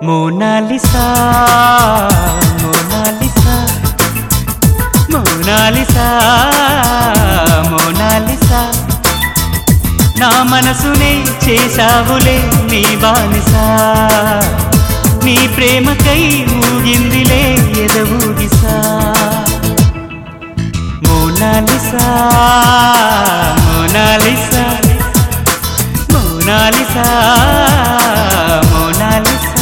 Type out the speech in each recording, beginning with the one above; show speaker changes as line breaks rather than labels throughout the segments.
Mona Lisa Mona Lisa Mona Lisa Mona Lisa నా మనసునే చేశావులే నీ బానిసా నీ ప్రేమకై ఊగిందిలే ఎదవూగిసా మోనాలిసా మోనాలిసా మోనాలిసా మోనాలిసా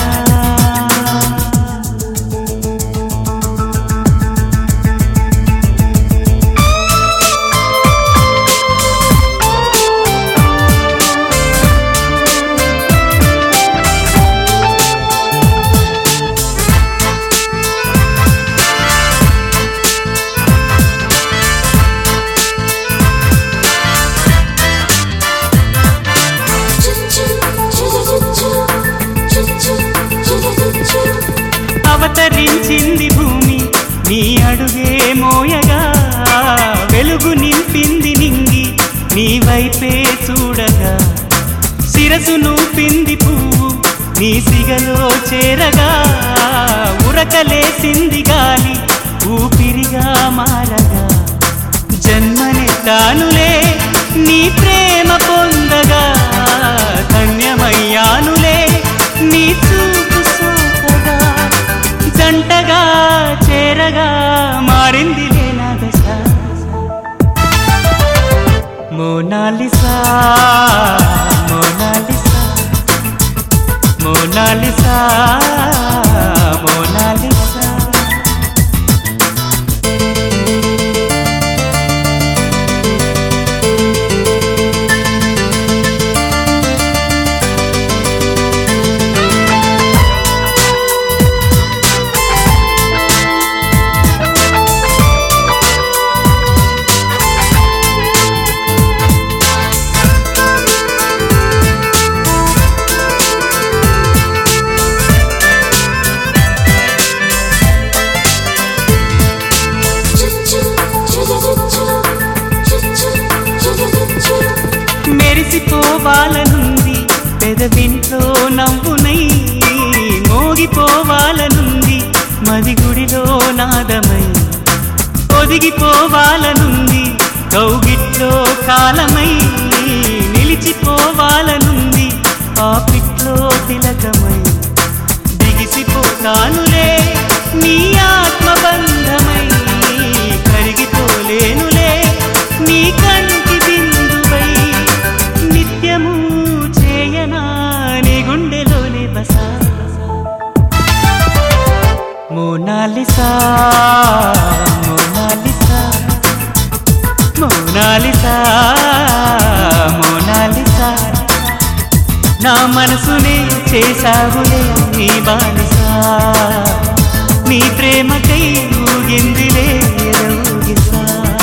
అవతరించింది భూమి నీ అడుగే మోయగా వెలుగు నింపింది నింగి నీ వైపే చూడగా శిరసు నూపింది పువ్వు నీ సిగలో చేరగా ఉరకలేసింది గాలి ఊపిరిగా మారగా జన్మనెత్తానులే నీ ప్రేమ పొందగా ధన్యమయ్యానులే నీ చూపు సోకగా జంటగా చేరగా మారింది నా దశ మోనాలిసా మోనాలిసా మోనాలిసా మోనాలిసా మెరిసిపోవాలనుంది పెదవింట్లో నవ్వునై మోగిపోవాలనుంది మది గుడిలో నాదమై ఒదిగిపోవాలనుంది కౌగిట్లో కాలమై నిలిచిపోవాలనుంది పాపిట్లో తిలకమై దిగిసిపోతానులే నీ ఆత్మబంధమై కరిగిపోలేనులే నీ కంటి బిందువై నిత్యము చేయనా నీ గుండెలోనే బస మోనాలిసా మోనాలిసా మోనాలిసా మోనాలిసా నా మనసునే చేశావులే నీ బానిసా నీ ప్రేమకై ఊగిందిలే ఎదవుగిసా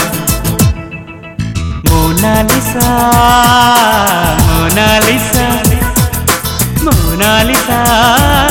మోనాలిసా మోనాలిసా మోనాలిసా